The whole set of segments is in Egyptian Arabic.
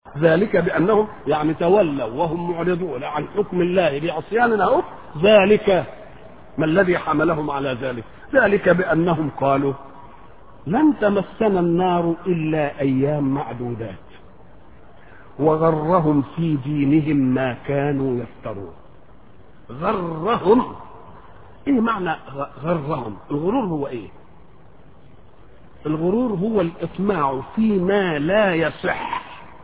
ذلك بانهم يعني تولوا وهم معرضون عن حكم الله بعصيان اهو ذلك ما الذي حملهم على ذلك ذلك بانهم قالوا لن تمسنا النار الا ايام معدودات وغرهم في دينهم ما كانوا يفترون غرهم ايه معنى غرهم الغرور هو ايه الغرور هو الاطماع فيما لا يصح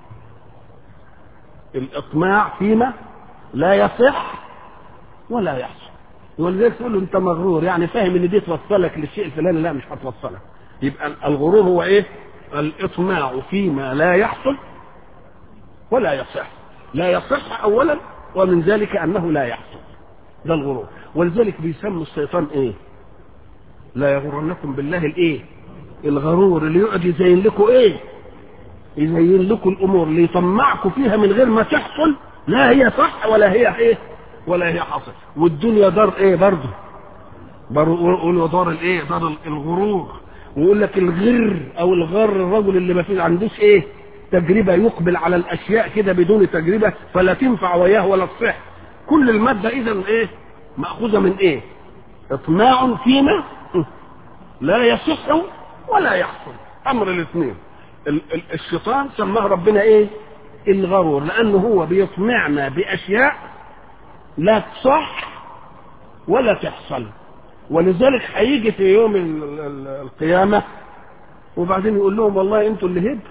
الاطماع فيما لا يصح ولا يحصل ولذلك تقول له انت مغرور يعني فاهم ان دي توصلك للشيء الفلاني لا مش هتوصلك يبقى الغرور هو ايه الاطماع فيما لا يحصل ولا يصح لا يصح اولا ومن ذلك انه لا يحصل ده الغرور ولذلك بيسموا الشيطان ايه لا يغرنكم بالله الايه الغرور اللي يقعد يزين لكم ايه يزين لكم الامور اللي يطمعكم فيها من غير ما تحصل لا هي صح ولا هي ايه ولا هي حصل والدنيا دار ايه برضه برضه دار الايه دار الغرور ويقول لك الغر او الغر الرجل اللي ما فيه عندوش ايه تجربه يقبل على الاشياء كده بدون تجربه فلا تنفع وياه ولا تصح كل الماده اذا ايه ماخوذه من ايه اطماع فيما لا يصح ولا يحصل امر الاثنين الشيطان سماه ربنا ايه الغرور لانه هو بيطمعنا باشياء لا تصح ولا تحصل ولذلك هيجي في يوم القيامه وبعدين يقول لهم والله انتوا اللي هبل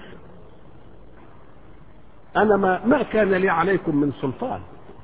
انا ما ما كان لي عليكم من سلطان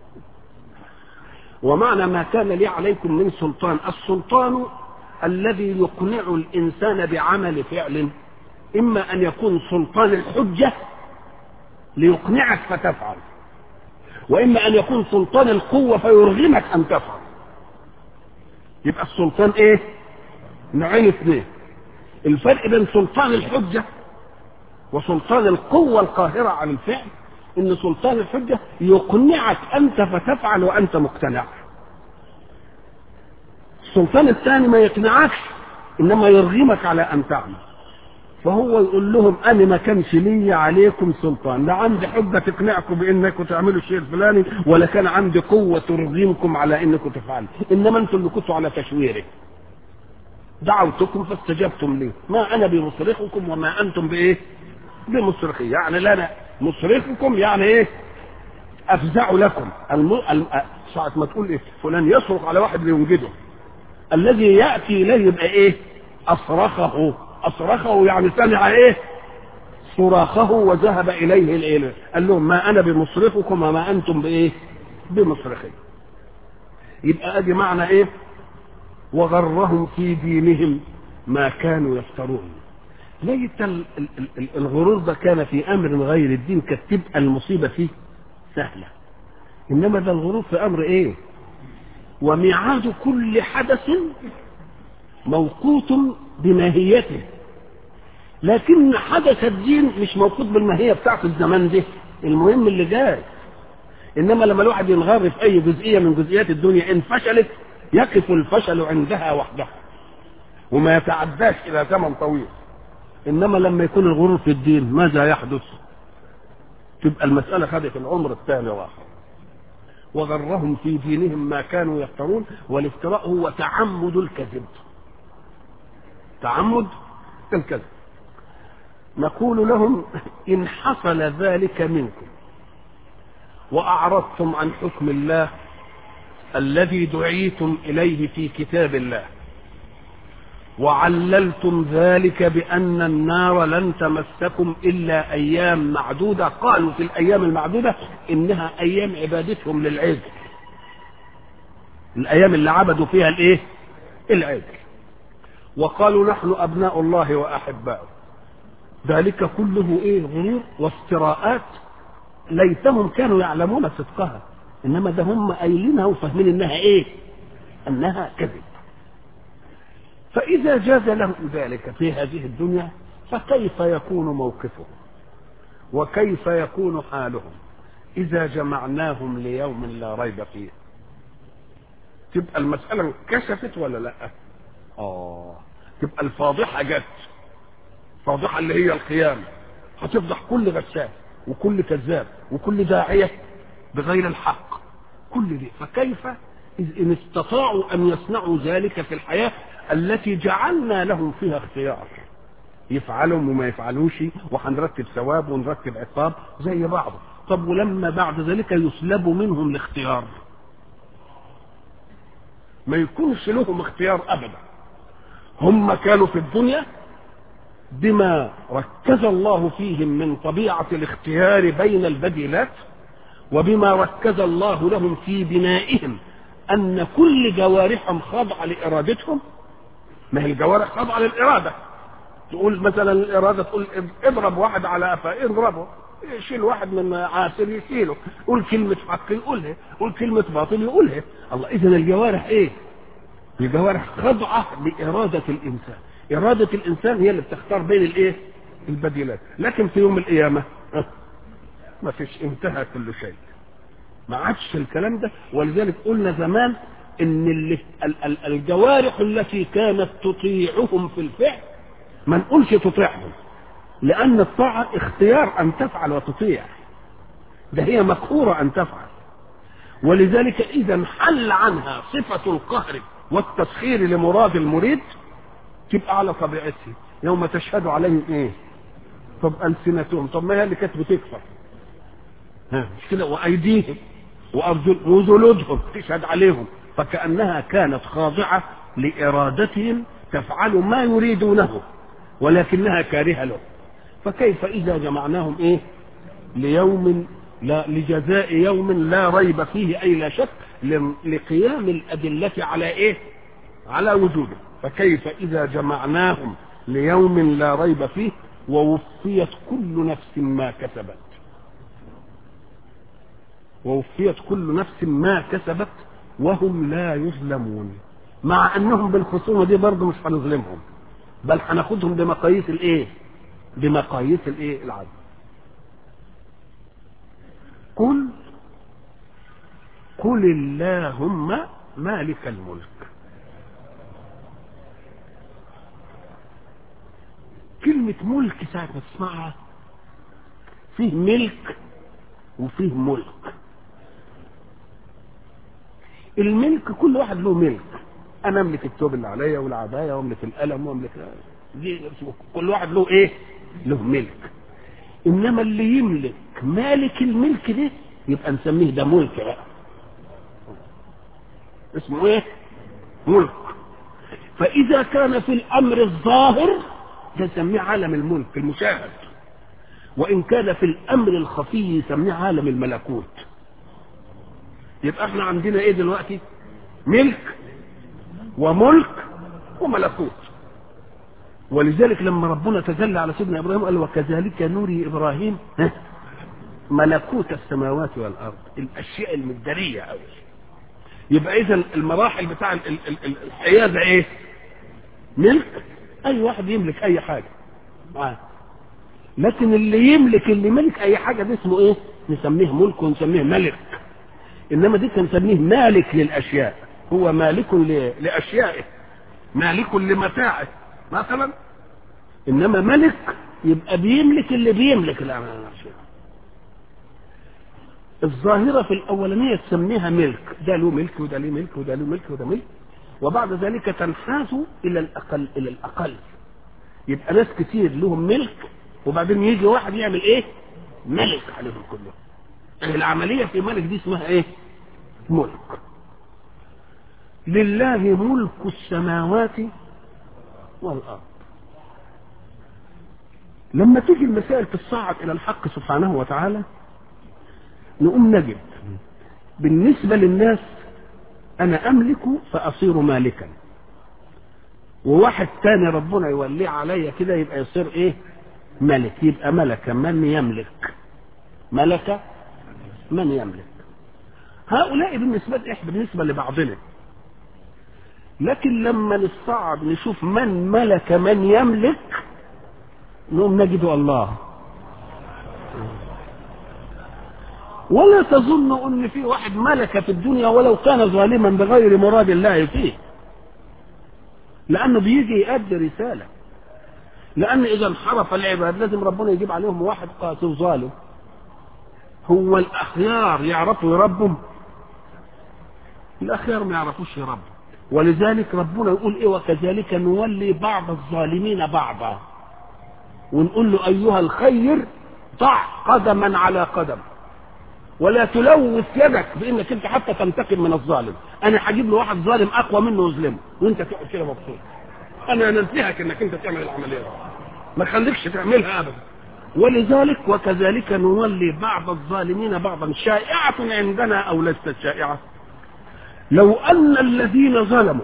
ومعنى ما كان لي عليكم من سلطان السلطان الذي يقنع الانسان بعمل فعل اما ان يكون سلطان الحجه ليقنعك فتفعل واما ان يكون سلطان القوه فيرغمك ان تفعل يبقى السلطان ايه نوعين اثنين الفرق بين سلطان الحجه وسلطان القوه القاهره عن الفعل ان سلطان الحجه يقنعك انت فتفعل وانت مقتنع السلطان الثاني ما يقنعكش انما يرغمك على ان تعمل فهو يقول لهم انا ما كانش لي عليكم سلطان لا عندي حجه تقنعكم بانكم تعملوا الشيء الفلاني ولا كان عندي قوه ترغمكم على انكم تفعلوا انما انتم اللي كنتوا على تشويري دعوتكم فاستجبتم لي ما انا بمصرخكم وما انتم بايه بمصرخي يعني لا انا مصرخكم يعني ايه افزع لكم الم... الم... ساعة ما تقول ايه فلان يصرخ على واحد لينجده الذي ياتي اليه يبقى ايه اصرخه اصرخه يعني سمع ايه صراخه وذهب اليه الاله قال لهم ما انا بمصرخكم وما انتم بايه بمصرخي يبقى ادي معنى ايه وغرهم في دينهم ما كانوا يفترون ليت الغرور ده كان في امر غير الدين كانت تبقى المصيبه فيه سهله انما ده الغرور في امر ايه وميعاد كل حدث موقوت بماهيته لكن حدث الدين مش موقوت بالماهيه بتاعت الزمان ده المهم اللي جاي انما لما الواحد ينغر في اي جزئيه من جزئيات الدنيا ان فشلت يقف الفشل عندها وحدها وما يتعداش الى زمن طويل انما لما يكون الغرور في الدين ماذا يحدث تبقى المساله خدت العمر الثاني واخر وغرهم في دينهم ما كانوا يفترون والافتراء هو تعمد الكذب تعمد الكذب نقول لهم ان حصل ذلك منكم واعرضتم عن حكم الله الذي دعيتم اليه في كتاب الله وعللتم ذلك بان النار لن تمسكم الا ايام معدوده قالوا في الايام المعدوده انها ايام عبادتهم للعجل الايام اللي عبدوا فيها الايه العجل وقالوا نحن ابناء الله واحباؤه ذلك كله ايه غرور وافتراءات ليتهم كانوا يعلمون صدقها انما ده هم قايلينها وفاهمين انها ايه انها كذب فاذا جاز لهم ذلك في هذه الدنيا فكيف يكون موقفهم وكيف يكون حالهم اذا جمعناهم ليوم لا ريب فيه تبقى المساله انكشفت ولا لا اه تبقى الفاضحه جت فاضحه اللي هي القيامه هتفضح كل غشاش وكل كذاب وكل داعية بغير الحق كل دي فكيف إذ إن استطاعوا أن يصنعوا ذلك في الحياة التي جعلنا لهم فيها اختيار يفعلوا وما يفعلوش وهنرتب ثواب ونرتب عقاب زي بعض طب ولما بعد ذلك يسلب منهم الاختيار ما يكونش لهم اختيار ابدا هم كانوا في الدنيا بما ركز الله فيهم من طبيعة الاختيار بين البديلات وبما ركز الله لهم في بنائهم أن كل جوارحهم خاضعة لإرادتهم ما هي الجوارح خاضعة للإرادة تقول مثلا الإرادة تقول اضرب واحد على قفاه اضربه يشيل واحد من عاسر يشيله قول كلمة حق يقولها قول كلمة باطل يقولها الله إذا الجوارح إيه؟ الجوارح خاضعة لإرادة الإنسان إرادة الإنسان هي اللي بتختار بين الإيه؟ البديلات لكن في يوم القيامة ما فيش انتهى كل شيء ما عادش الكلام ده ولذلك قلنا زمان ان اللي ال- ال- الجوارح التي كانت تطيعهم في الفعل ما نقولش تطيعهم لان الطاعه اختيار ان تفعل وتطيع ده هي مقهوره ان تفعل ولذلك اذا حل عنها صفه القهر والتسخير لمراد المريد تبقى على طبيعته يوم تشهد عليهم ايه طب السنتهم طب ما هي اللي كانت بتكفر ها مش كده وايديهم وارجل وجلودهم تشهد عليهم فكانها كانت خاضعه لارادتهم تفعل ما يريدونه ولكنها كارهه له فكيف اذا جمعناهم ايه ليوم لا لجزاء يوم لا ريب فيه اي لا شك ل- لقيام الادله على ايه على وجوده فكيف اذا جمعناهم ليوم لا ريب فيه ووفيت كل نفس ما كسبت ووفيت كل نفس ما كسبت وهم لا يظلمون مع انهم بالخصومه دي برضه مش هنظلمهم بل هناخدهم بمقاييس الايه بمقاييس الايه العدل قل قل اللهم مالك الملك كلمة ملك ساعة ما تسمعها فيه ملك وفيه ملك الملك كل واحد له ملك انا املك الثوب اللي عليا والعبايه واملك القلم واملك دي كل واحد له ايه له ملك انما اللي يملك مالك الملك ده يبقى نسميه ده ملك بقى اسمه ايه ملك فاذا كان في الامر الظاهر ده نسميه عالم الملك المشاهد وان كان في الامر الخفي يسميه عالم الملكوت يبقى احنا عندنا ايه دلوقتي ملك وملك وملكوت ولذلك لما ربنا تجلى على سيدنا ابراهيم قال وكذلك نوري ابراهيم ها، ملكوت السماوات والارض الاشياء المداريه قوي يبقى اذا المراحل بتاع ال- ال- ال- الحياه ده ايه ملك اي واحد يملك اي حاجه آه. لكن اللي يملك اللي ملك اي حاجه ده اسمه ايه نسميه ملك ونسميه ملك انما دي كان نسميه مالك للاشياء هو مالك ل- لاشيائه مالك لمتاعه مثلا انما ملك يبقى بيملك اللي بيملك الاشياء الظاهرة في الأولانية تسميها ملك ده له ملك وده له ملك وده له ملك وده ملك وبعد ذلك تنحاز إلى الأقل إلى الأقل يبقى ناس كتير لهم ملك وبعدين يجي واحد يعمل إيه؟ ملك عليهم كلهم يعني العملية في ملك دي اسمها إيه؟ ملك لله ملك السماوات والأرض لما تيجي المسائل تصعد إلى الحق سبحانه وتعالى نقوم نجد بالنسبة للناس أنا أملك فأصير مالكا وواحد تاني ربنا يوليه عليا كده يبقى يصير إيه ملك يبقى ملك من يملك ملك من يملك هؤلاء بالنسبة إحنا بالنسبة لبعضنا لكن لما نصعد نشوف من ملك من يملك نقوم نجد الله ولا تظن ان في واحد ملك في الدنيا ولو كان ظالما بغير مراد الله فيه لانه بيجي يؤدي رساله لان اذا انحرف العباد لازم ربنا يجيب عليهم واحد قاسي وظالم هو الاخيار يعرفوا يربوا الاخيار ما يعرفوش يربوا ولذلك ربنا يقول ايه وكذلك نولي بعض الظالمين بعضا ونقول له ايها الخير ضع قدما على قدم ولا تلوث يدك بانك انت حتى تنتقم من الظالم انا هجيب له واحد ظالم اقوى منه واظلمه وانت تقعد كده مبسوط انا ننتهك انك انت تعمل العمليه دي ما خليكش تعملها ابدا ولذلك وكذلك نولي بعض الظالمين بعضا شائعة عندنا أو ليست شائعة لو أن الذين ظلموا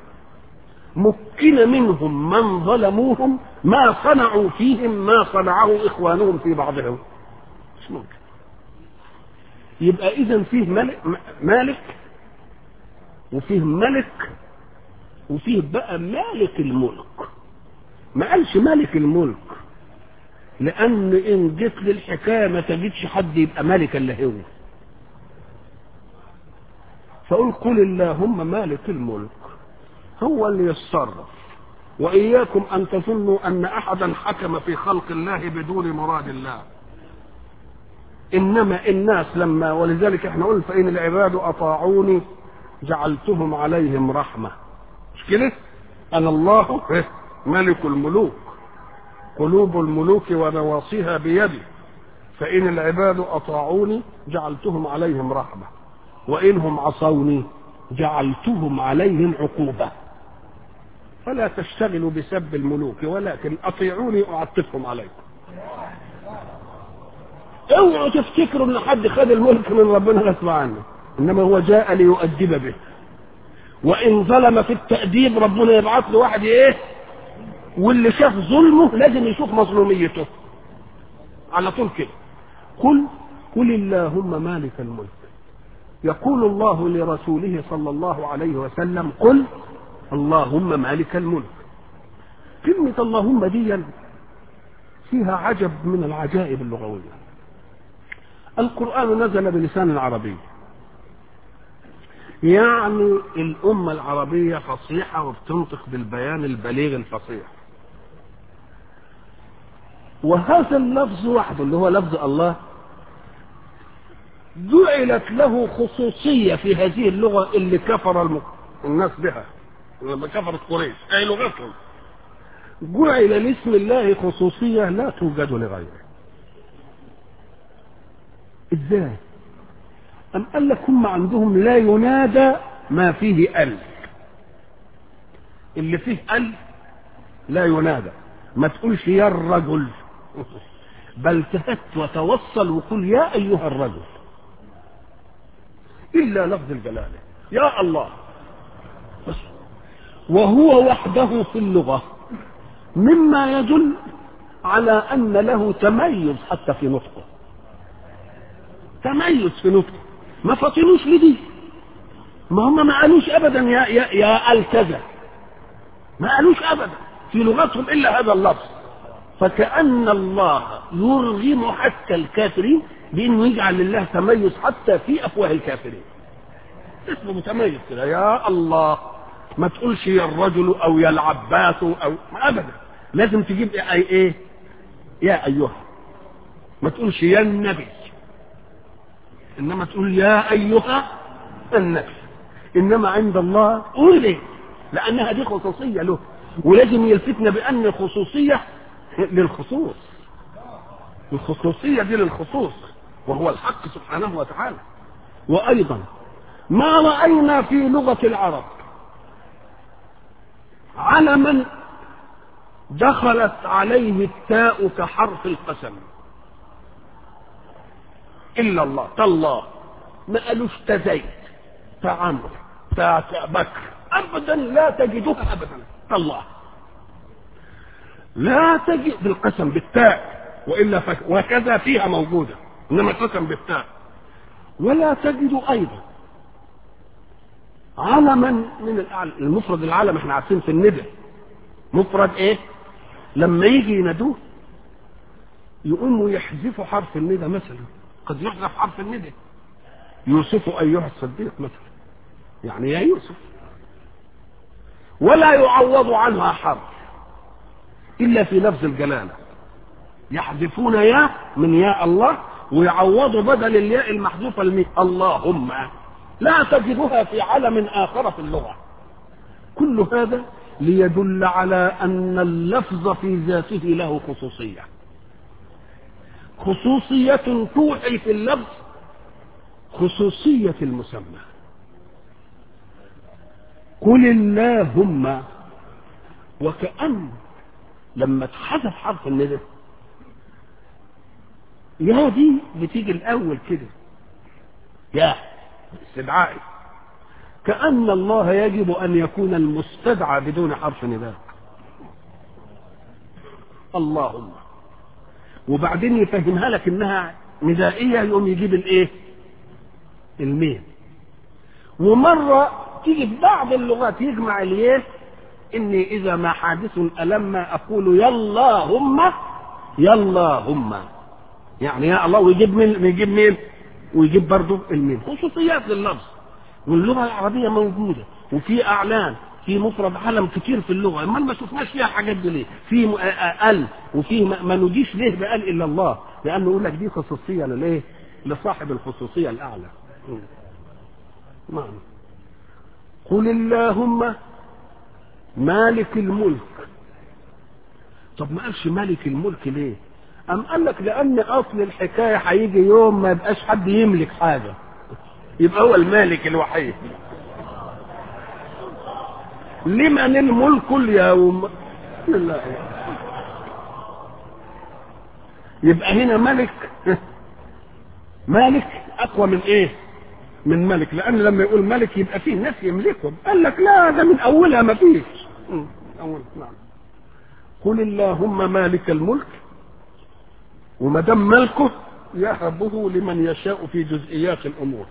مكن منهم من ظلموهم ما صنعوا فيهم ما صنعه إخوانهم في بعضهم مش ممكن يبقى إذا فيه ملك, مالك وفيه ملك وفيه بقى مالك الملك ما قالش مالك الملك لان ان جيت للحكايه ما تجدش حد يبقى ملك الا هو فقل قل اللهم مالك الملك هو اللي يتصرف واياكم ان تظنوا ان احدا حكم في خلق الله بدون مراد الله انما الناس لما ولذلك احنا قلنا فان العباد اطاعوني جعلتهم عليهم رحمه مش كده انا الله ملك الملوك قلوب الملوك ونواصيها بيدي فإن العباد أطاعوني جعلتهم عليهم رحمة وإنهم عصوني جعلتهم عليهم عقوبة فلا تشتغلوا بسب الملوك ولكن أطيعوني أعطفهم عليكم اوعوا تفتكروا ان حد خد الملك من ربنا غصب عنه انما هو جاء ليؤدب به وان ظلم في التأديب ربنا يبعث له واحد ايه واللي شاف ظلمه لازم يشوف مظلوميته على طول كده قل قل اللهم مالك الملك يقول الله لرسوله صلى الله عليه وسلم قل اللهم مالك الملك كلمة اللهم دي فيها عجب من العجائب اللغوية القرآن نزل بلسان العربي يعني الأمة العربية فصيحة وبتنطق بالبيان البليغ الفصيح وهذا اللفظ وحده اللي هو لفظ الله جعلت له خصوصية في هذه اللغة اللي كفر الم... الناس بها لما كفرت قريش أي لغتهم جعل لاسم الله خصوصية لا توجد لغيره ازاي أم قال لك هم عندهم لا ينادى ما فيه ال اللي فيه ال لا ينادى ما تقولش يا الرجل بل تهت وتوصل وقل يا أيها الرجل إلا لفظ الجلالة يا الله بس وهو وحده في اللغة مما يدل على أن له تميز حتى في نطقه تميز في نطقه ما فطنوش لدي ما هم ما قالوش ابدا يا يا يا الكذا ما قالوش ابدا في لغتهم الا هذا اللفظ فكأن الله يرغم حتى الكافرين بانه يجعل لله تميز حتى في افواه الكافرين اسمه متميز كده يا الله ما تقولش يا الرجل او يا العباس او ابدا لازم تجيب ايه, إيه؟ يا ايها ما تقولش يا النبي انما تقول يا ايها النبي انما عند الله قول ليه لانها دي خصوصيه له ولازم يلفتنا بان الخصوصيه للخصوص الخصوصيه دي للخصوص وهو الحق سبحانه وتعالى وايضا ما راينا في لغه العرب علما دخلت عليه التاء كحرف القسم الا الله تالله ما قالوش تزيد تعمر بكر ابدا لا تجدها ابدا تالله لا تجد بالقسم بالتاء والا فك... وكذا فيها موجوده انما القسم بالتاء ولا تجد ايضا علما من الأعلى. المفرد العلم احنا عارفين في الندى مفرد ايه لما يجي ينادوه يقوموا يحذفوا حرف الندى مثلا قد يحذف حرف الندى يوسف ايها الصديق مثلا يعني يا يوسف ولا يعوض عنها حرف الا في لفظ الجلاله يحذفون يا من يا الله ويعوضوا بدل الياء المحذوفة الميم اللهم لا تجدها في علم آخر في اللغة كل هذا ليدل على أن اللفظ في ذاته له خصوصية خصوصية توحي في اللفظ خصوصية المسمى قل اللهم وكأن لما اتحذف حرف الندى يا دي بتيجي الأول كده يا استدعائي كأن الله يجب أن يكون المستدعى بدون حرف نداء اللهم وبعدين يفهمها لك انها ندائيه يقوم يجيب الايه الميم ومره تيجي في بعض اللغات يجمع اليه اني اذا ما حادث الما اقول يلا هم يلا هم يعني يا الله ويجيب مين ويجيب مين ويجيب برضه الميم خصوصيات لللفظ واللغه العربيه موجوده وفي اعلام في مفرد علم كتير في اللغه امال ما شفناش فيها حاجات دي ليه في م- آ- آ- ال وفي ما ما نجيش ليه بال الا الله لانه يقول لك دي خصوصيه للايه لصاحب الخصوصيه الاعلى م. نعم قل اللهم مالك الملك طب ما قالش مالك الملك ليه أم قال لك لأن أصل الحكاية هيجي يوم ما يبقاش حد يملك حاجة يبقى هو المالك الوحيد لمن الملك اليوم لله يبقى هنا ملك مالك اقوى من ايه من ملك لان لما يقول ملك يبقى فيه ناس يملكهم قال لك لا ده من اولها ما فيش مم. أول نعم قل اللهم مالك الملك وما دام ملكه يهبه لمن يشاء في جزئيات الامور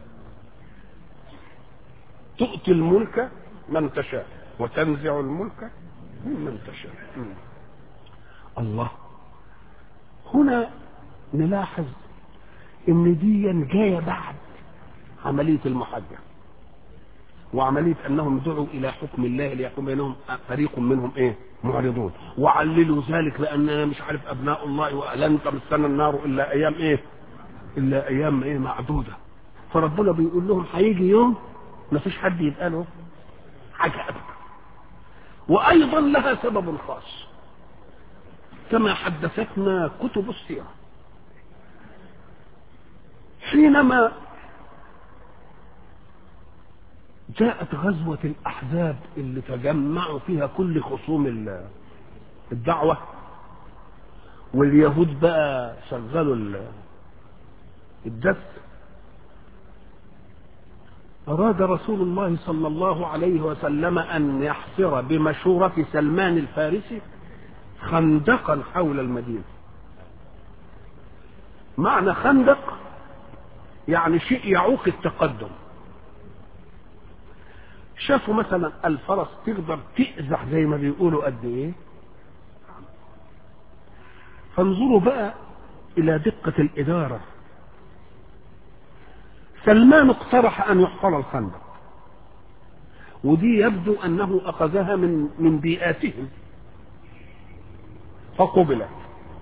تؤتي الملك من تشاء وتنزع الملك ممن تشاء مم. الله هنا نلاحظ ان دي جايه بعد عمليه المحجه وعمليه انهم دعوا الى حكم الله ليحكم بينهم فريق منهم ايه معرضون وعللوا ذلك باننا مش عارف ابناء الله ولن تمسنا النار الا ايام ايه الا ايام ايه معدوده فربنا بيقول لهم هيجي يوم ما فيش حد يبقى له حاجه ابدا وايضا لها سبب خاص كما حدثتنا كتب السيره حينما جاءت غزوة الأحزاب اللي تجمعوا فيها كل خصوم ال- الدعوة واليهود بقى شغلوا ال- الدس أراد رسول الله صلى الله عليه وسلم أن يحفر بمشورة سلمان الفارسي خندقا حول المدينة معنى خندق يعني شيء يعوق التقدم شافوا مثلا الفرس تقدر تأزح زي ما بيقولوا قد ايه فانظروا بقى الى دقة الادارة سلمان اقترح ان يحفر الخندق ودي يبدو انه اخذها من من بيئاتهم فقبلت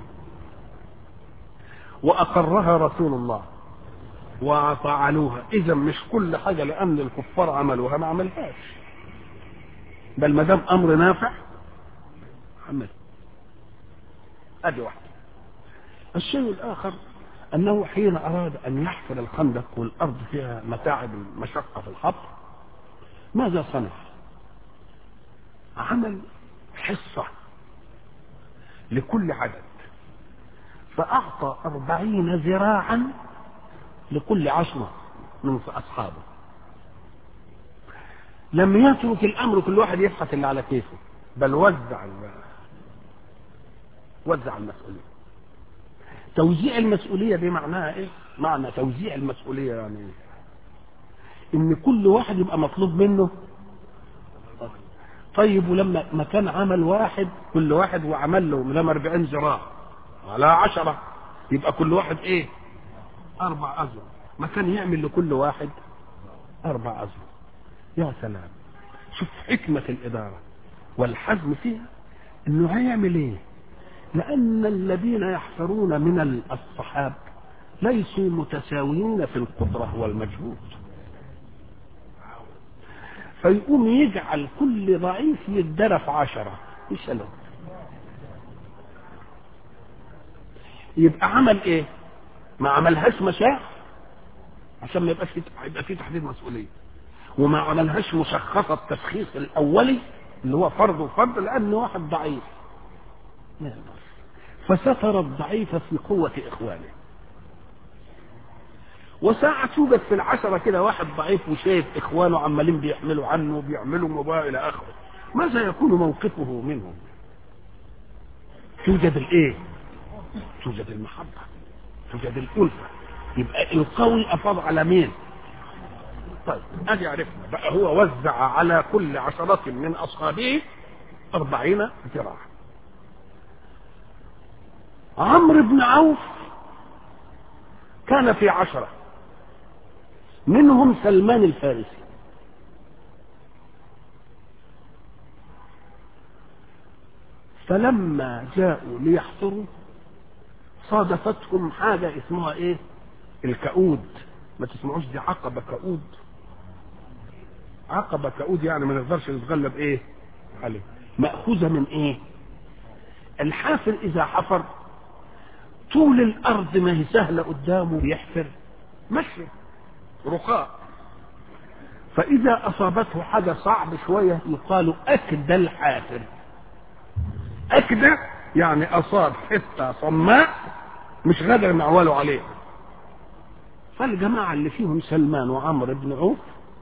واقرها رسول الله وفعلوها اذا مش كل حاجه لان الكفار عملوها ما عملهاش بل ما دام امر نافع عمل ادي واحده الشيء الاخر انه حين اراد ان يحفر الخندق والارض فيها متاعب المشقه في الحفر ماذا صنع عمل حصه لكل عدد فاعطى أربعين ذراعا لكل عشرة من أصحابه لم يترك الأمر كل واحد يبحث اللي على كيفه بل وزع ال- وزع المسؤولية توزيع المسؤولية دي معناها ايه؟ معنى توزيع المسؤولية يعني ايه؟ ان كل واحد يبقى مطلوب منه طيب ولما ما كان عمل واحد كل واحد وعمل له لما 40 ذراع على عشرة يبقى كل واحد ايه أربع أزرع ما كان يعمل لكل واحد أربع أزرع يا سلام شوف حكمة الإدارة والحزم فيها إنه هيعمل إيه؟ لأن الذين يحفرون من الصحاب ليسوا متساويين في القدرة والمجهود فيقوم يجعل كل ضعيف يتدرى عشرة يسأله يبقى عمل ايه ما عملهاش مشاع عشان ما يبقاش في يبقى في تحديد مسؤوليه وما عملهاش مشخصه التشخيص الاولي اللي هو فرض وفرض لان واحد ضعيف ما يقدر فستر الضعيف في قوه اخوانه وساعة توجد في العشرة كده واحد ضعيف وشايف إخوانه عمالين بيحملوا عنه وبيعملوا مباراة إلى آخره ماذا يكون موقفه منهم؟ توجد الإيه؟ توجد المحبة توجد الألفة يبقى القوي أفاض على مين؟ طيب أدي عرفنا بقى هو وزع على كل عشرة من أصحابه أربعين ذراعا عمرو بن عوف كان في عشرة منهم سلمان الفارسي فلما جاءوا ليحفروا صادفتهم حاجة اسمها ايه الكؤود ما تسمعوش دي عقبة كؤود عقبة كؤود يعني ما نقدرش نتغلب ايه عليه مأخوذة من ايه الحافر اذا حفر طول الارض ما هي سهلة قدامه بيحفر مشي رخاء فاذا اصابته حاجة صعب شوية يقال اكدى الحافر اكدى يعني اصاب حته صماء مش قادر معوله عليه فالجماعه اللي فيهم سلمان وعمرو بن عوف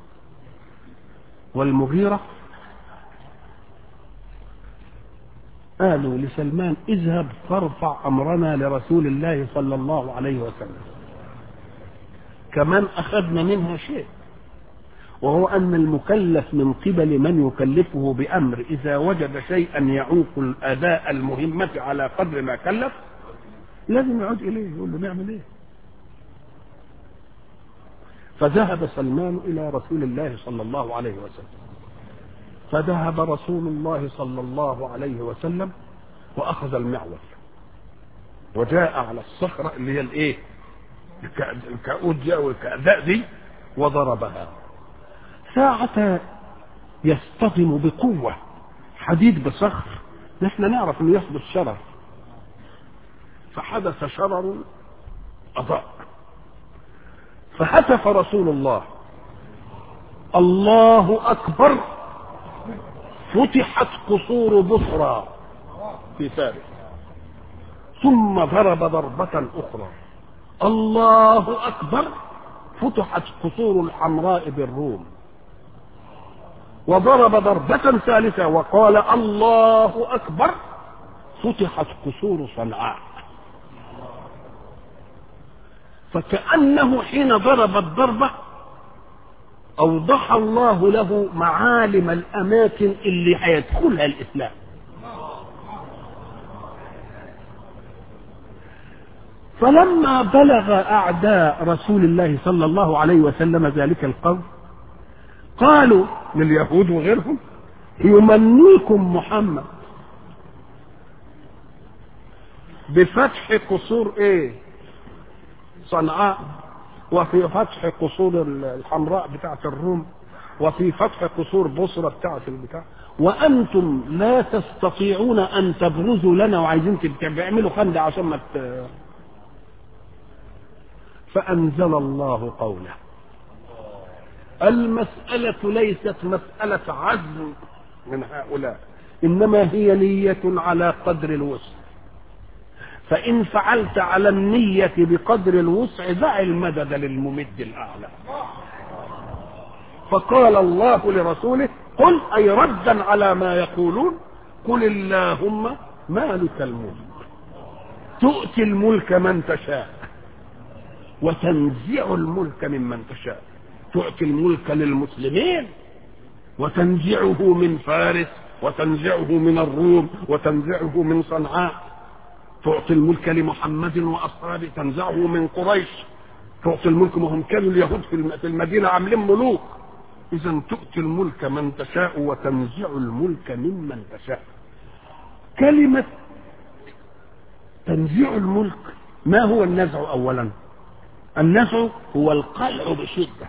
والمغيره قالوا لسلمان اذهب فارفع امرنا لرسول الله صلى الله عليه وسلم كمان اخذنا منها شيء وهو أن المكلف من قبل من يكلفه بأمر إذا وجد شيئا يعوق الأداء المهمة على قدر ما كلف لازم يعود إليه يقول له نعمل إيه فذهب سلمان إلى رسول الله صلى الله عليه وسلم فذهب رسول الله صلى الله عليه وسلم وأخذ المعول وجاء على الصخرة اللي هي الإيه الكؤود دي أو الكأداء دي وضربها ساعة يصطدم بقوة حديد بصخر نحن نعرف انه يحدث شرر فحدث شرر أضاء فهتف رسول الله الله أكبر فتحت قصور بصرى في فارس ثم ضرب ضربة أخرى الله أكبر فتحت قصور الحمراء بالروم وضرب ضربة ثالثة وقال الله أكبر فتحت قصور صنعاء فكأنه حين ضرب الضربة أوضح الله له معالم الأماكن اللي هيدخلها الإسلام فلما بلغ أعداء رسول الله صلى الله عليه وسلم ذلك القول قالوا لليهود وغيرهم يمنيكم محمد بفتح قصور ايه صنعاء وفي فتح قصور الحمراء بتاعة الروم وفي فتح قصور بصرة بتاعة البتاع وانتم لا تستطيعون ان تبرزوا لنا وعايزين تعملوا خندق عشان ما فانزل الله قوله المسألة ليست مسألة عزم من هؤلاء إنما هي نية على قدر الوسع فإن فعلت على النية بقدر الوسع دع المدد للممد الأعلى فقال الله لرسوله قل أي ردا على ما يقولون قل اللهم مالك الملك تؤتي الملك من تشاء وتنزع الملك ممن تشاء تؤتي الملك للمسلمين وتنزعه من فارس وتنزعه من الروم وتنزعه من صنعاء تعطي الملك لمحمد واصحابه تنزعه من قريش تعطي الملك ما هم كانوا اليهود في المدينه عاملين ملوك اذا تؤتي الملك من تشاء وتنزع الملك ممن تشاء كلمه تنزيع الملك ما هو النزع اولا النزع هو القلع بشدة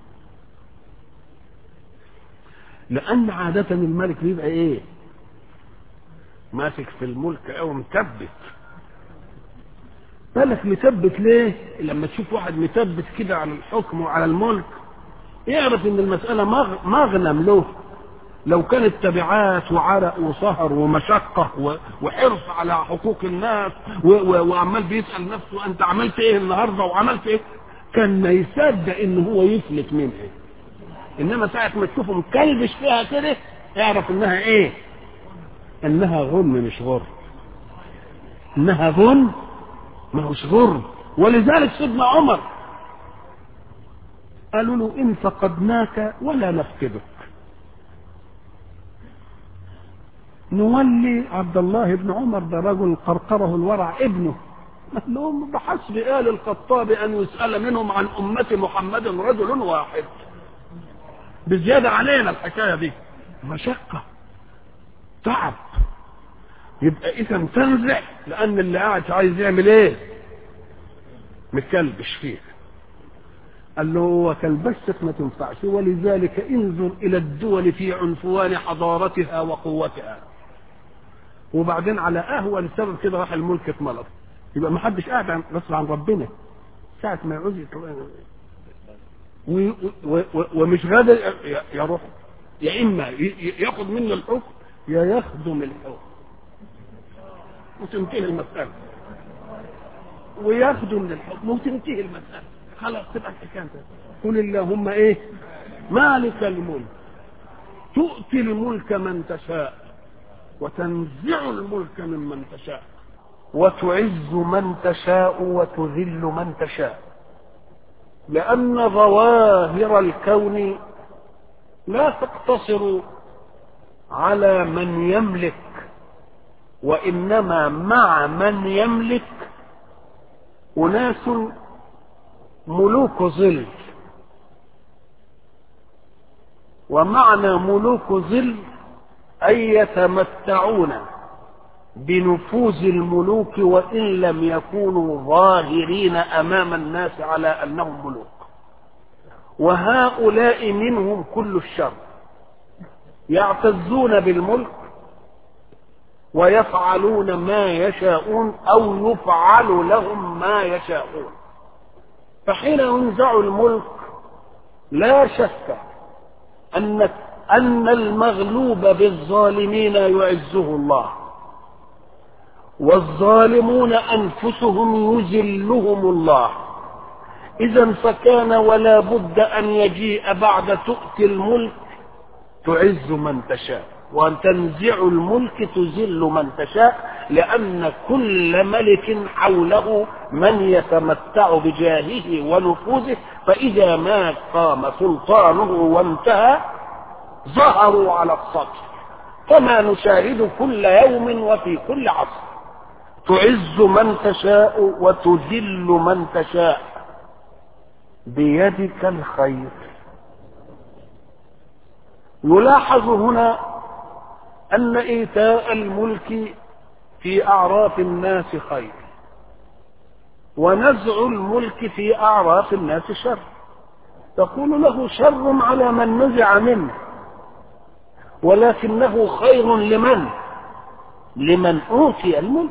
لأن عادة الملك بيبقى إيه؟ ماسك في الملك أو مثبت بالك مثبت ليه؟ لما تشوف واحد مثبت كده على الحكم وعلى الملك يعرف إن المسألة مغ- مغنم له لو كانت تبعات وعرق وسهر ومشقة و- وحرص على حقوق الناس و- و- وعمال بيسأل نفسه أنت عملت إيه النهاردة وعملت إيه كان ما يصدق إن هو يفلت منها إنما ساعة ما تشوفه مكلبش فيها كده اعرف إنها إيه إنها غنم مش غر إنها غنم ما هوش غر ولذلك سيدنا عمر قالوا له إن فقدناك ولا نفقدك نولي عبد الله بن عمر ده رجل قرقره الورع ابنه قال لهم بحسب آل الخطاب أن يسأل منهم عن أمة محمد رجل واحد بزيادة علينا الحكاية دي مشقة تعب يبقى إذا تنزع لأن اللي قاعد عايز يعمل إيه؟ مكلبش فيه قال له هو كلبشتك ما تنفعش ولذلك انظر إلى الدول في عنفوان حضارتها وقوتها وبعدين على اهون سبب كده راح الملك اتملط يبقى ما حدش قاعد عن غصب عن ربنا ساعة ما يعوز يطلع- و- و- و- ومش غادر ي- يروح يا اما ي- ي- ياخد منه الحكم يا يخدم الحكم وتنتهي المسألة ويخدم للحكم وتنتهي المسألة خلاص تبقى الحكاية انتهت. قل اللهم ايه مالك الملك تؤتي الملك من تشاء وتنزع الملك ممن تشاء وتعز من تشاء وتذل من تشاء لأن ظواهر الكون لا تقتصر على من يملك وإنما مع من يملك أناس ملوك ظل ومعنى ملوك ظل أي يتمتعون بنفوذ الملوك وإن لم يكونوا ظاهرين أمام الناس على أنهم ملوك وهؤلاء منهم كل الشر يعتزون بالملك ويفعلون ما يشاءون أو يفعل لهم ما يشاءون فحين ينزع الملك لا شك أن أن المغلوب بالظالمين يعزه الله والظالمون أنفسهم يذلهم الله إذا فكان ولا بد أن يجيء بعد تؤتي الملك تعز من تشاء وأن تنزع الملك تذل من تشاء لأن كل ملك حوله من يتمتع بجاهه ونفوذه فإذا ما قام سلطانه وانتهى ظهروا على السطح كما نشاهد كل يوم وفي كل عصر تعز من تشاء وتذل من تشاء بيدك الخير يلاحظ هنا أن إيتاء الملك في أعراف الناس خير ونزع الملك في أعراف الناس شر تقول له شر على من نزع منه ولكنه خير لمن لمن أوتي الملك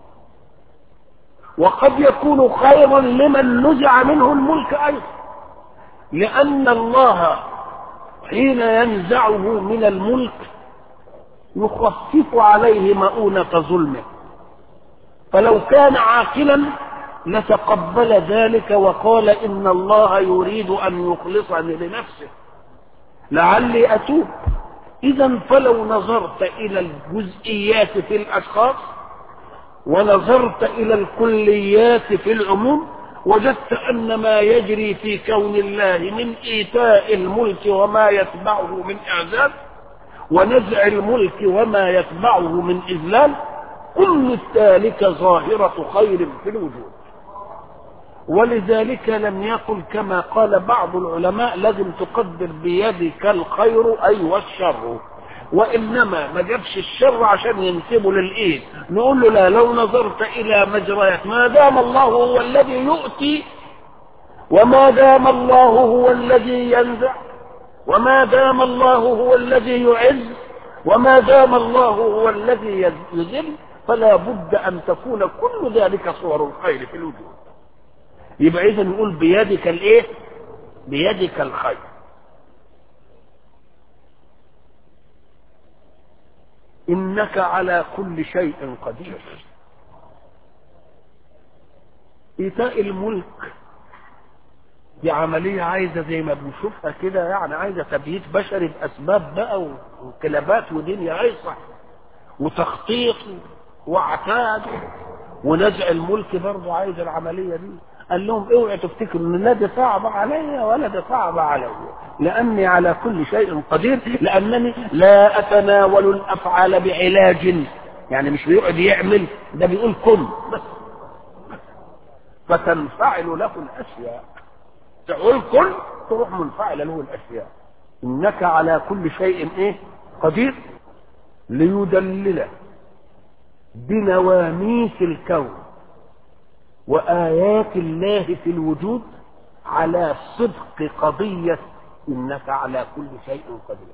وقد يكون خيرا لمن نزع منه الملك أيضا لأن الله حين ينزعه من الملك يخفف عليه مؤونة ظلمه فلو كان عاقلا لتقبل ذلك وقال إن الله يريد أن يخلصني لنفسه لعلي أتوب إذا فلو نظرت إلى الجزئيات في الأشخاص ونظرت إلى الكليات في العموم وجدت أن ما يجري في كون الله من إيتاء الملك وما يتبعه من إعزاز ونزع الملك وما يتبعه من إذلال كل ذلك ظاهرة خير في الوجود ولذلك لم يقل كما قال بعض العلماء لازم تقدر بيدك الخير أي والشر وإنما ما جابش الشر عشان ينسبه للإيد نقول له لا لو نظرت إلى مجريات ما دام الله هو الذي يؤتي وما دام الله هو الذي ينزع وما دام الله هو الذي يعز وما دام الله هو الذي يذل فلا بد ان تكون كل ذلك صور الخير في الوجود يبقى اذا نقول بيدك الايه بيدك الخير انك على كل شيء قدير ايتاء الملك دي عملية عايزة زي ما بنشوفها كده يعني عايزة تبييت بشري بأسباب بقى وانقلابات ودنيا عيصة وتخطيط واعتاد ونزع الملك برضه عايز العملية دي قال لهم اوعوا تفتكروا ان لا دي صعبة عليا ولا دي صعبة عليا لاني على كل شيء قدير لانني لا اتناول الافعال بعلاج يعني مش بيقعد يعمل ده بيقول كن بس فتنفعل له الاشياء تقول كن تروح منفعل له الاشياء انك على كل شيء ايه قدير ليدلل بنواميس الكون وآيات الله في الوجود على صدق قضية إنك على كل شيء قدير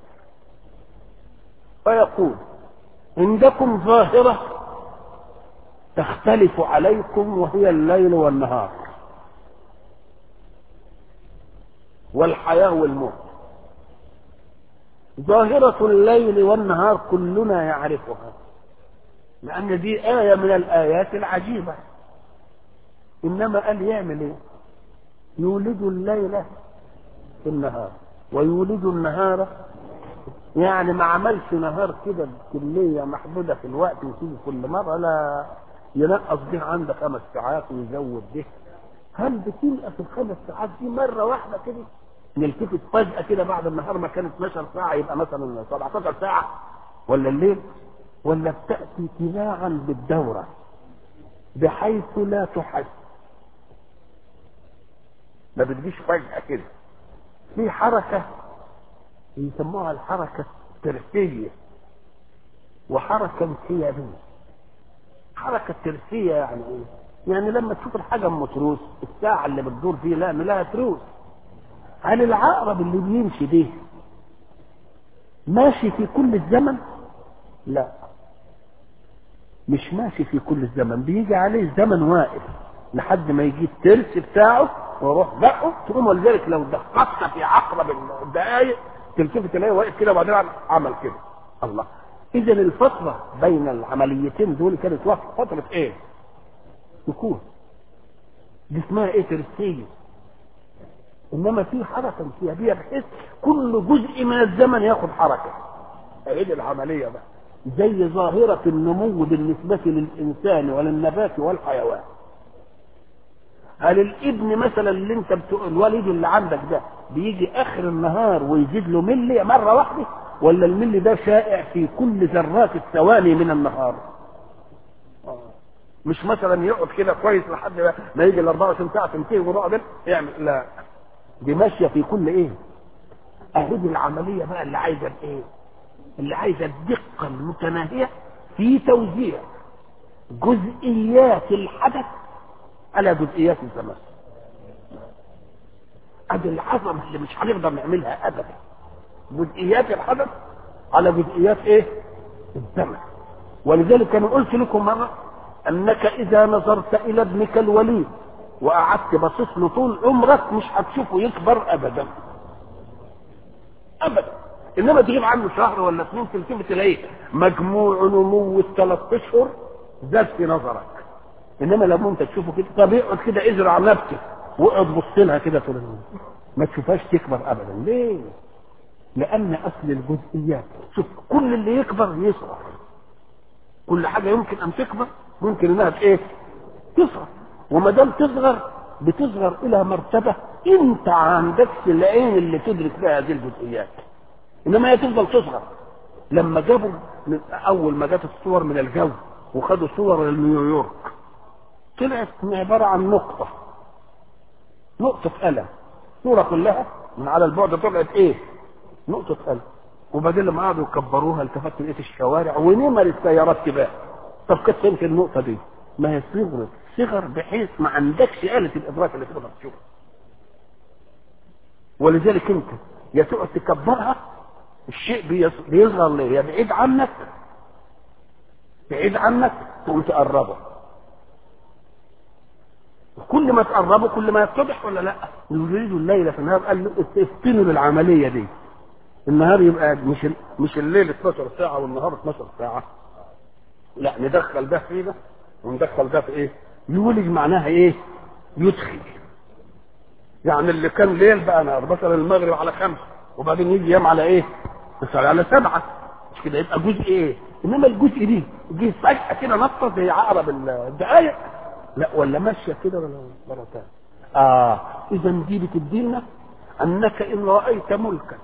فيقول عندكم ظاهرة تختلف عليكم وهي الليل والنهار والحياة والموت ظاهرة الليل والنهار كلنا يعرفها لأن دي آية من الآيات العجيبة إنما قال يعمل إيه؟ يولد الليل في النهار ويولد النهار يعني ما عملش نهار كده بكلية محدودة في الوقت وتيجي كل مرة لا ينقص به عندك خمس ساعات ويزود به هل بتلقى في الخمس ساعات دي مرة واحدة كده نلتفت فجأة كده بعد النهار ما كانت 12 ساعة يبقى مثلا 17 ساعة ولا الليل ولا بتأتي تباعا بالدورة بحيث لا تحس ما بتجيش فجأة كده في حركة يسموها الحركة الترسية وحركة انسيابية حركة ترسية يعني ايه؟ يعني لما تشوف الحاجة ام تروس الساعة اللي بتدور فيه لا لها تروس هل العقرب اللي بيمشي ده ماشي في كل الزمن؟ لا مش ماشي في كل الزمن بيجي عليه الزمن واقف لحد ما يجي الترس بتاعه ويروح بقه تقوم ولذلك لو دققت في عقرب الدقايق تلتفت تلاقيه واقف كده وبعدين عمل كده الله اذا الفتره بين العمليتين دول كانت فتره ايه؟ سكون دي اسمها ايه ترسيه انما في حركه انسيابيه بحيث كل جزء من الزمن ياخد حركه ايه العمليه بقى زي ظاهرة النمو بالنسبة للإنسان وللنبات والحيوان هل الابن مثلا اللي انت بتقول الوالد اللي عندك ده بيجي اخر النهار ويزيد له ملي مره واحده ولا الملي ده شائع في كل ذرات الثواني من النهار مش مثلا يقعد كده كويس لحد ما يجي ال 24 ساعه تنتهي وبعدين يعمل لا دي ماشيه في كل ايه اهي العمليه بقى اللي عايزه ايه اللي عايزه الدقه المتناهيه في توزيع جزئيات الحدث على جزئيات الزمان ادي العظمه اللي مش هنقدر نعملها ابدا جزئيات الحدث على جزئيات ايه الزمن ولذلك انا قلت لكم مره انك اذا نظرت الى ابنك الوليد وقعدت باصص له طول عمرك مش هتشوفه يكبر ابدا ابدا انما تجيب عنه شهر ولا اثنين تلتفت تلاقيه مجموع نمو الثلاث اشهر زاد في نظرك انما لما انت تشوفه كده طب اقعد كده ازرع نبته واقعد بص لها كده طول اليوم ما تشوفهاش تكبر ابدا ليه؟ لان اصل الجزئيات شوف كل اللي يكبر يصغر كل حاجه يمكن ان تكبر ممكن انها ايه؟ تصغر وما دام تصغر بتصغر الى مرتبه انت عندكش العين اللي تدرك بها هذه الجزئيات انما هي تفضل تصغر لما جابوا من اول ما جت الصور من الجو وخدوا صور لنيويورك طلعت عباره عن نقطه نقطه قلم صوره كلها من على البعد طلعت ايه نقطه قلم وبعدين لما قعدوا يكبروها التفت لقيت الشوارع ونمر السيارات تباع طب كانت يمكن النقطه دي ما هي صغرت صغر بحيث ما عندكش آلة الإدراك اللي تقدر تشوفها ولذلك انت يا تقعد تكبرها الشيء بيص- بيصغر ليه يا بعيد عنك بعيد عنك تقوم تقربه كل ما تقربه كل ما يتضح ولا لا يريد الليل في النهار قال له استنوا للعمليه دي النهار يبقى مش ال- مش الليل 12 ساعه والنهار 12 ساعه لا ندخل ده في ده وندخل ده في ايه يولج معناها ايه يدخل يعني اللي كان ليل بقى نهار مثلا المغرب على خمسة وبعدين يجي يوم على ايه مثلا على سبعة مش كده يبقى جزء ايه انما الجزء دي جه فجأة كده نطة زي عقرب الدقايق لا ولا ماشية كده ولا مرة تانية اه اذا دي بتدينا انك ان رأيت ملكا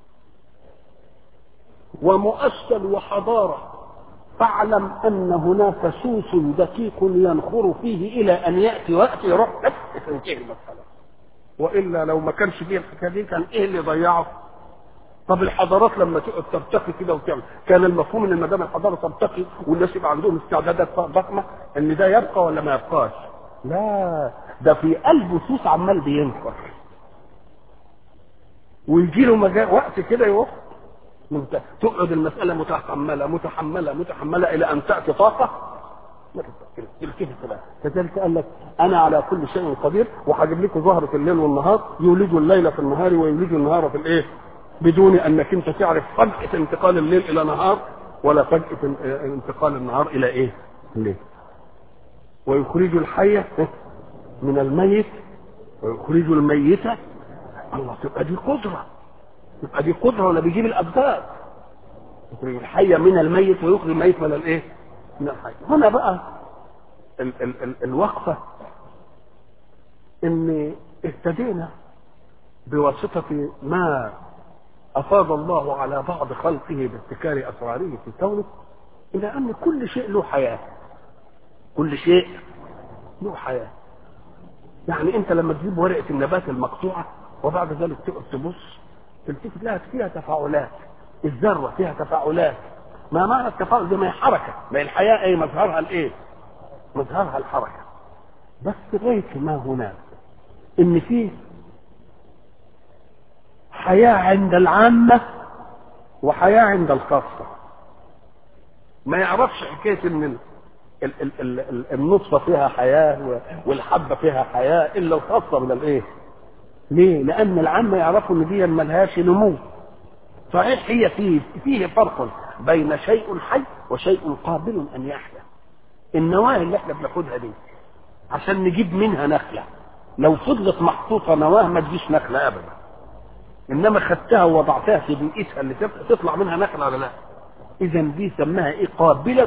ومؤصل وحضارة فاعلم ان هناك سوس دقيق ينخر فيه الى ان ياتي وقت يروح بس تنتهي المساله والا لو ما كانش فيه الحكايه دي كان ايه اللي ضيعه؟ طب الحضارات لما تقعد ترتقي كده وتعمل كان المفهوم ان ما دام الحضاره ترتقي والناس يبقى عندهم استعدادات ضخمه ان ده يبقى ولا ما يبقاش؟ لا ده في قلبه سوس عمال بينفر ويجي له مجال وقت كده يروح منت- تقعد المسألة متحملة متحملة متحملة إلى أن تأتي طاقة ما تتفكر تلتفت بقى كذلك قال لك أنا على كل شيء قدير وهجيب لكم ظهرة الليل والنهار يولج الليل في النهار ويولج النهار في الإيه؟ بدون أنك أنت تعرف فجأة انتقال الليل إلى نهار ولا فجأة انتقال النهار إلى إيه؟ الليل ويخرج الحي من الميت ويخرج الميت الله تبقى دي قدره يبقى دي قدره ولا بيجيب الابدان يخرج الحي من الميت ويخرج الميت من الايه؟ من الحي هنا بقى ال ال ال الوقفه ان اهتدينا بواسطه ما افاض الله على بعض خلقه بابتكار اسراره في كونه الى ان كل شيء له حياه كل شيء له حياه يعني انت لما تجيب ورقه النبات المقطوعه وبعد ذلك تقعد تبص تلتفت لها فيها تفاعلات الذره فيها تفاعلات ما معنى التفاعل زي ما هي حركه ما هي الحياه ايه مظهرها الايه مظهرها الحركه بس غايه ما هناك ان في حياه عند العامه وحياه عند الخاصه ما يعرفش حكايه ان ال- ال- ال- ال- ال- النطفه فيها حياه و- والحبه فيها حياه الا الخاصه من الايه ليه؟ لأن العامة يعرفوا إن دي ملهاش نمو. صحيح هي فيه فيه فرق بين شيء حي وشيء قابل أن يحيا. النواة اللي احنا بناخدها دي عشان نجيب منها نخلة. لو فضلت محطوطة نواة ما تجيش نخلة أبدا. إنما خدتها ووضعتها في بيئتها اللي تط- تطلع منها نخلة ولا لا؟ إذا دي سماها إيه؟ قابلة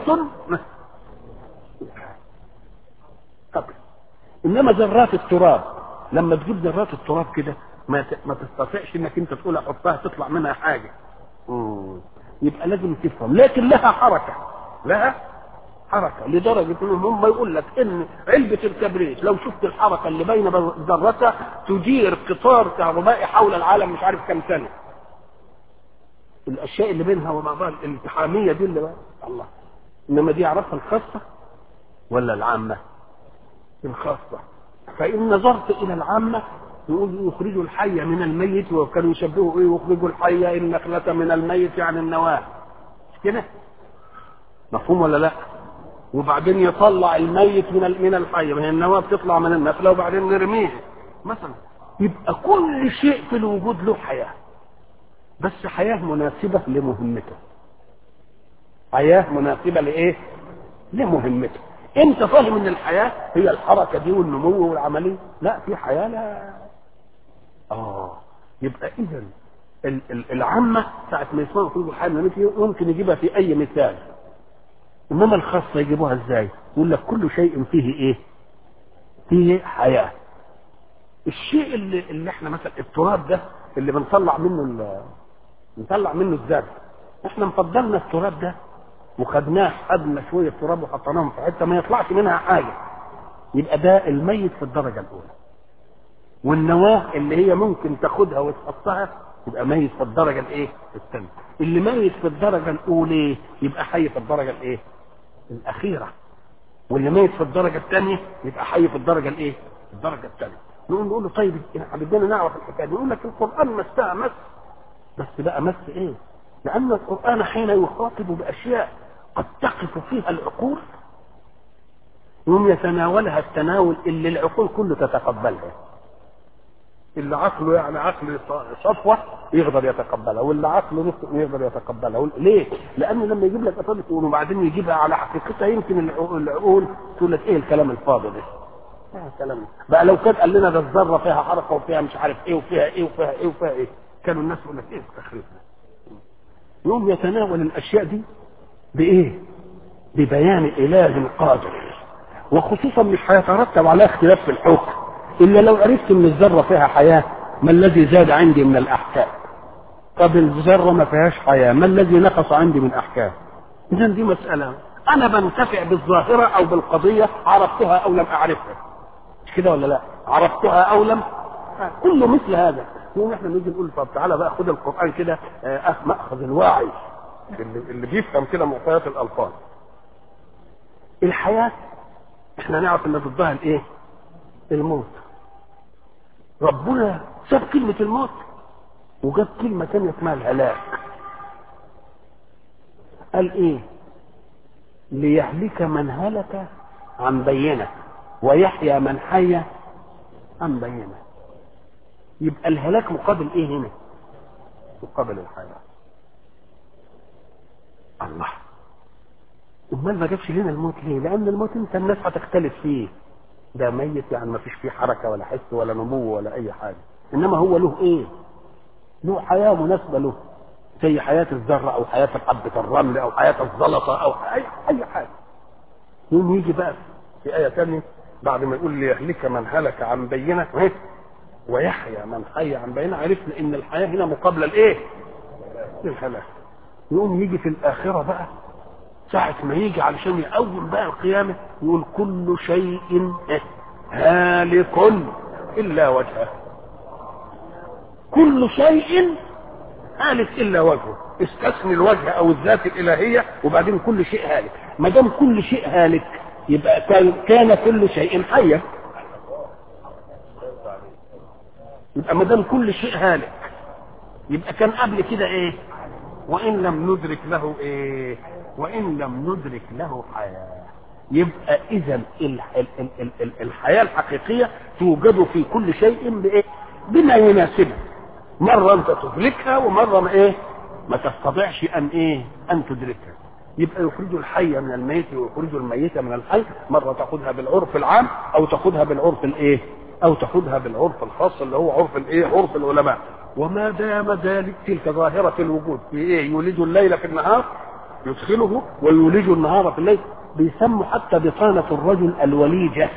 قبل. إنما ذرات التراب لما تجيب ذرات التراب كده ما ت- ما تستطيعش انك انت تقول احطها تطلع منها حاجه مم. يبقى لازم تفهم لكن لها حركه لها حركه لدرجه انهم هم يقول لك ان علبه الكبريت لو شفت الحركه اللي بين ذرتها تدير قطار كهربائي حول العالم مش عارف كم سنه الاشياء اللي بينها وبعضها الالتحاميه دي اللي بقى الله انما دي يعرفها الخاصه ولا العامه الخاصه فإن نظرت إلى العامة يقول يخرجوا الحي من الميت وكانوا يشبهوا إيه يخرجوا الحي النخلة من الميت يعني النواة مش كده؟ مفهوم ولا لا؟ وبعدين يطلع الميت من ال- من الحي ما هي النواة بتطلع من النخلة وبعدين نرميها مثلا يبقى كل شيء في الوجود له حياة بس حياة مناسبة لمهمته حياة مناسبة لإيه؟ لمهمته انت فاهم ان الحياه هي الحركه دي والنمو والعمليه لا في حياه لا اه يبقى اذا ال- ال- العامه ساعه ما يسمعوا في الحياه المناميه ممكن يجيبها في اي مثال انما الخاصه يجيبوها ازاي يقول لك كل شيء فيه ايه فيه حياه الشيء اللي, اللي احنا مثلا التراب ده اللي بنطلع منه ال- نطلع منه الزرع احنا مفضلنا التراب ده وخدناه خدنا شويه تراب وحطيناهم في حته ما يطلعش منها حاجه يبقى ده الميت في الدرجه الاولى والنواه اللي هي ممكن تاخدها وتحطها يبقى ميت في الدرجه الايه الثانيه اللي ميت في الدرجه الاولى يبقى حي في الدرجه الايه الاخيره واللي ميت في الدرجه الثانيه يبقى حي في الدرجه الايه الدرجه الثانيه نقول نقول له طيب بدنا نعرف الحكايه دي يقول لك القران مسها مس بس بقى مس ايه؟ لان القران حين يخاطب باشياء قد تقف فيها العقول يوم يتناولها التناول اللي العقول كله تتقبلها اللي عقله يعني عقل صفوة يقدر يتقبلها واللي عقله نفسه يقدر يتقبلها ليه؟ لأنه لما يجيب لك أصابة تقول وبعدين يجيبها على حقيقتها يمكن العقول تقول لك إيه الكلام الفاضي ده؟ آه كلام بقى لو كان قال لنا ده الذرة فيها حركة وفيها مش عارف إيه وفيها إيه وفيها إيه وفيها إيه كانوا الناس يقول لك إيه التخريف ده؟ يوم يتناول الأشياء دي بإيه؟ ببيان إله قادر وخصوصا مش هيترتب على اختلاف في الحكم الا لو عرفت ان الذره فيها حياه ما الذي زاد عندي من الاحكام طب الذره ما فيهاش حياه ما الذي نقص عندي من احكام اذا دي مساله انا بنتفع بالظاهره او بالقضيه عرفتها او لم اعرفها مش كده ولا لا عرفتها او لم كله مثل هذا يوم احنا نيجي نقول طب تعالى بقى خد القران كده اه ماخذ الواعي اللي, اللي بيفهم كده معطيات الالفاظ الحياه احنا نعرف ان ضدها الايه الموت ربنا ساب كلمة الموت وجاب كلمة تانية اسمها الهلاك قال ايه ليهلك من هلك عن بينة ويحيى من حي عن بينة يبقى الهلاك مقابل ايه هنا مقابل الحياة الله امال ما جابش لنا الموت ليه لان الموت انت الناس هتختلف فيه ده ميت يعني ما فيش فيه حركه ولا حس ولا نمو ولا اي حاجه انما هو له ايه له حياه مناسبه له زي حياه الذره او حياه حبه الرمل او حياه الزلطه او اي اي حاجه يوم يجي بقى في ايه ثانيه بعد ما يقول ليهلك من هلك عن بينه ايه ويحيى من حي عن بينه عرفنا ان الحياه هنا مقابله لايه للهلاك يقوم يجي في الاخره بقى ساعة ما يجي علشان يقوم بقى القيامة يقول كل شيء هالك إلا وجهه كل شيء هالك إلا وجهه استثني الوجه أو الذات الإلهية وبعدين كل شيء هالك ما دام كل شيء هالك يبقى كان, كان كل شيء حيا يبقى ما دام كل شيء هالك يبقى كان قبل كده ايه وان لم ندرك له ايه وان لم ندرك له حياه يبقى اذا الحياه الحقيقيه توجد في كل شيء بايه بما يناسبه مره انت تدركها ومره ما ايه ما تستطيعش ان ايه ان تدركها يبقى يخرج الحي من الميت ويخرج الميت من الحي مره تاخذها بالعرف العام او تاخذها بالعرف الايه او تاخذها بالعرف الخاص اللي هو عرف الايه عرف العلماء وما دام ذلك تلك ظاهره الوجود في ايه يولج الليل في النهار يدخله ويولج النهار في الليل بيسموا حتى بطانة الرجل الوليجة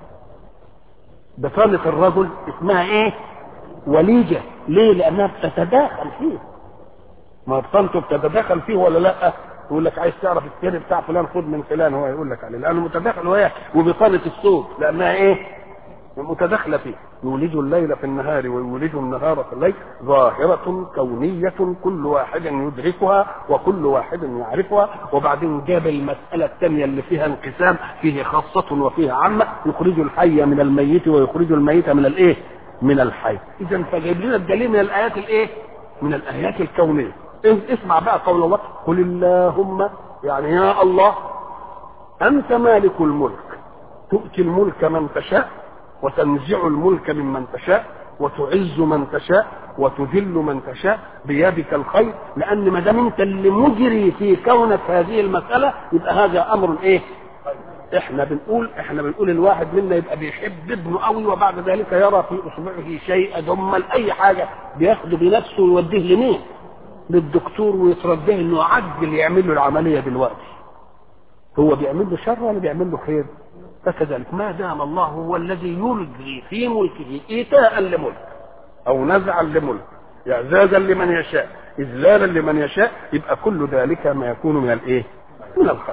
بطانة الرجل اسمها ايه وليجة ليه لانها بتتداخل فيه ما بطانته بتتداخل فيه ولا لا يقول لك عايز تعرف السر بتاع فلان خد من فلان هو يقول لك عليه لانه متداخل وهي وبطانة الصوت لانها ايه متداخلة فيه يولج الليل في النهار ويولج النهار في الليل ظاهرة كونية كل واحد يدركها وكل واحد يعرفها وبعدين جاب المسألة الثانية اللي فيها انقسام فيه خاصة وفيها عامة يخرج الحي من الميت ويخرج الميت من الايه؟ من الحي. إذا فجايب لنا الدليل من الآيات الايه؟ من الآيات الكونية. اسمع بقى قول الله قل اللهم يعني يا الله أنت مالك الملك تؤتي الملك من تشاء وتنزع الملك ممن تشاء وتعز من تشاء وتذل من تشاء بيدك الخير لان ما دام انت اللي مجري في كونك هذه المساله يبقى هذا امر ايه؟ احنا بنقول احنا بنقول الواحد منا يبقى بيحب ابنه قوي وبعد ذلك يرى في اصبعه شيء دما اي حاجه بياخده بنفسه ويوديه لمين؟ للدكتور ويترجاه انه عجل يعمل له العمليه دلوقتي. هو بيعمل له شر ولا بيعمل له خير؟ فكذلك ما دام الله هو الذي يلقي في ملكه ايتاء لملك او نزعا لملك اعزازا لمن يشاء اذلالا لمن يشاء يبقى كل ذلك ما يكون من الايه؟ من الخير.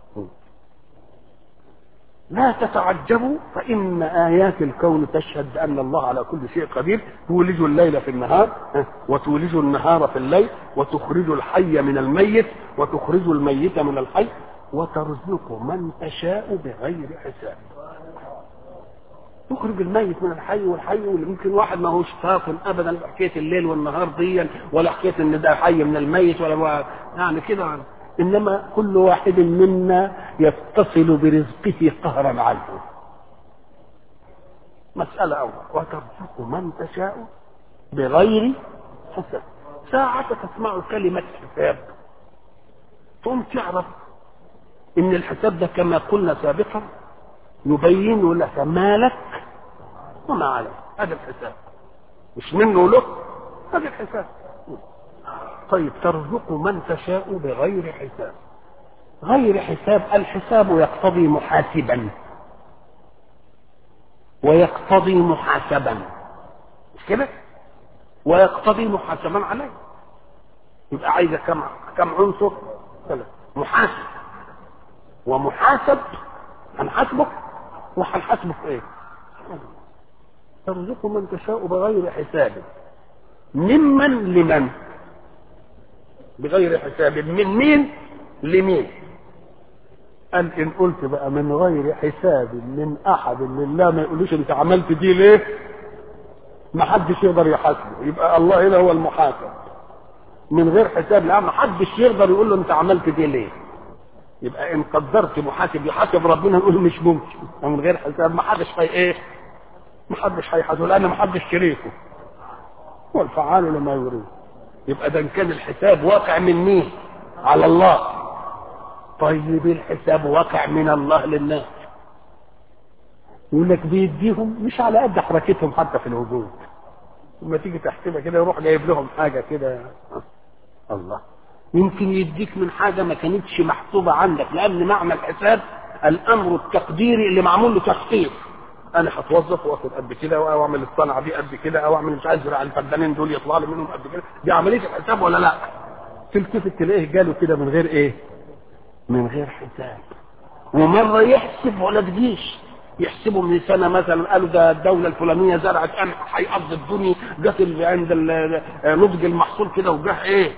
لا تتعجبوا فإن آيات الكون تشهد أن الله على كل شيء قدير تولج الليل في النهار وتولج النهار في الليل وتخرج الحي من الميت وتخرج الميت من الحي وترزق من تشاء بغير حساب يخرج الميت من الحي والحي يمكن واحد ما هوش فاطن ابدا حكايه الليل والنهار دي ولا حكايه ان ده حي من الميت ولا يعني كده انما كل واحد منا يتصل برزقه قهرا عنه مسألة أول وترزق من تشاء بغير حساب ساعة تسمع كلمة حساب ثم تعرف إن الحساب ده كما قلنا سابقا يبين لك ما لك وما عليك هذا الحساب مش منه له هذا الحساب طيب ترزق من تشاء بغير حساب غير حساب الحساب يقتضي محاسبا ويقتضي محاسبا مش كده ويقتضي محاسبا عليه يبقى عايزه كم كم عنصر ثلاث محاسب ومحاسب هنحاسبك وهنحاسبك ايه ترزق من تشاء بغير حساب ممن لمن بغير حساب من مين لمين قال ان قلت بقى من غير حساب من احد لله ما يقولوش انت عملت دي ليه ما حدش يقدر يحاسبه يبقى الله هنا هو المحاسب من غير حساب لا ما حدش يقدر يقول له انت عملت دي ليه يبقى ان قدرت محاسب يحاسب ربنا نقول مش ممكن من غير حساب ما حدش هي ايه ما حدش هيحاسبه لان ما حدش شريكه والفعال لما يريد يبقى ده كان الحساب واقع من مين على الله طيب الحساب واقع من الله للناس يقول لك بيديهم مش على قد حركتهم حتى في الوجود لما تيجي تحسبها كده يروح جايب لهم حاجه كده الله يمكن يديك من حاجه ما كانتش محسوبه عندك لان معنى الحساب الامر التقديري اللي معمول له تخطيط انا هتوظف واخد قد كده او اعمل الصنعه دي قد كده او اعمل مش عايز ازرع الفدانين دول يطلع لي منهم قد كده دي عمليه الحساب ولا لا تلتفت تلاقيه جاله كده من غير ايه من غير حساب ومره يحسب ولا تجيش يحسبوا من سنه مثلا قالوا ده الدوله الفلانيه زرعت قمح هيقضي الدنيا جت عند نضج المحصول كده وجه ايه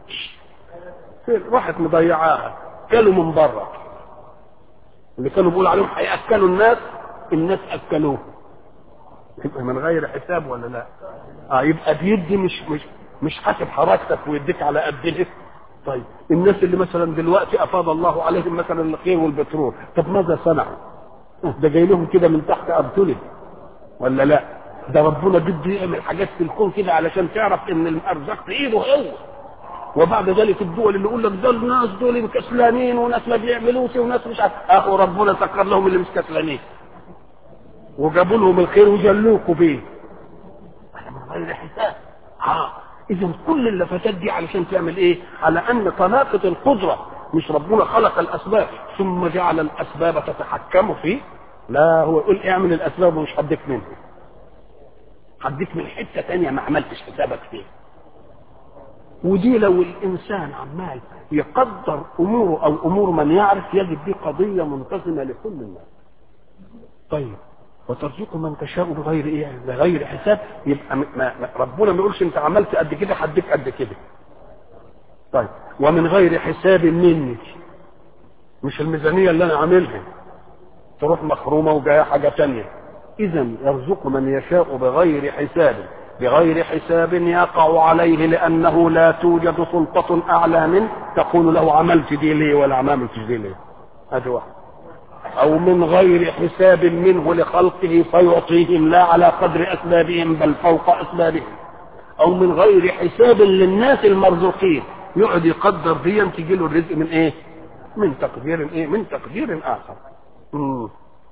راحت مضيعاها كلوا من بره اللي كانوا بيقولوا عليهم هياكلوا الناس الناس اكلوه يبقى من غير حساب ولا لا اه يبقى بيدي مش مش مش حاسب حركتك ويديك على قد طيب الناس اللي مثلا دلوقتي افاض الله عليهم مثلا الخير والبترول طب ماذا صنعوا ده جاي لهم كده من تحت ارجلهم ولا لا ده ربنا بده يعمل حاجات في الكون كده علشان تعرف ان الارزاق في ايده هو وبعد ذلك الدول اللي يقول لك ده الناس دول كسلانين وناس ما بيعملوش وناس مش عارف اهو ربنا سكر لهم اللي مش كسلانين وجابوا لهم الخير وجلوكوا بيه من غير حساب اه اذا كل اللفتات دي علشان تعمل ايه على ان طلاقه القدره مش ربنا خلق الاسباب ثم جعل الاسباب تتحكم فيه لا هو يقول اعمل الاسباب ومش هديك منه هديك من حته تانية ما عملتش حسابك فيه ودي لو الانسان عمال يقدر اموره او امور من يعرف يجد دي قضيه منتظمه لكل الناس طيب وترزق من تشاء بغير ايه بغير حساب يبقى ما ما ربنا ما يقولش انت عملت قد كده هديك قد كده طيب ومن غير حساب مني مش الميزانيه اللي انا عاملها تروح مخرومه وجايه حاجه تانية اذا يرزق من يشاء بغير حساب بغير حساب يقع عليه لانه لا توجد سلطه اعلى منه تقول له عملت دي ليه ولا عملت دي ليه هذا واحد او من غير حساب منه لخلقه فيعطيهم لا على قدر اسبابهم بل فوق اسبابهم او من غير حساب للناس المرزوقين يقعد يقدر دي تجي له الرزق من ايه من تقدير ايه من تقدير اخر مم.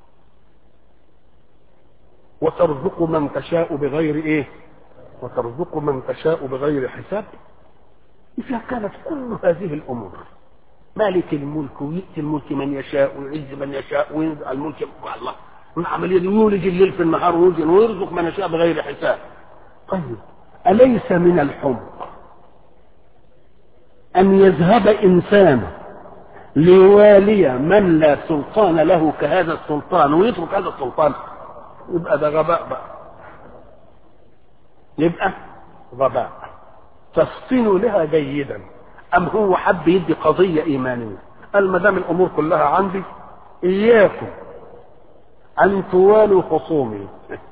وترزق من تشاء بغير ايه وترزق من تشاء بغير حساب اذا كانت كل هذه الامور مالك الملك ويؤتي الملك من يشاء ويعز من يشاء وينزع الملك الله العمليه دي يولج الليل في النهار ويوزن ويرزق من يشاء بغير حساب طيب اليس من الحمق ان يذهب انسان ليوالي من لا سلطان له كهذا السلطان ويترك هذا السلطان يبقى ده غباء بقى يبقى غباء تفطنوا لها جيدا ام هو حب يدي قضيه ايمانيه قال ما دام الامور كلها عندي اياكم ان توالوا خصومي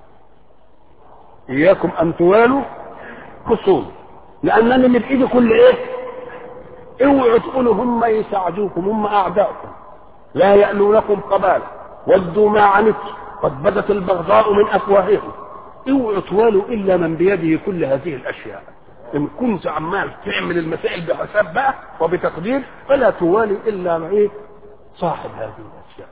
اياكم ان توالوا خصومي لانني اللي بايدي كل ايه اوعوا تقولوا هم يساعدوكم هم اعداؤكم لا يألونكم قبالا ودوا ما عنتم قد بدت البغضاء من افواههم اوعوا توالوا الا من بيده كل هذه الاشياء ان كنت عمال تعمل المسائل بحساب بقى وبتقدير فلا توالي الا ايه صاحب هذه الاشياء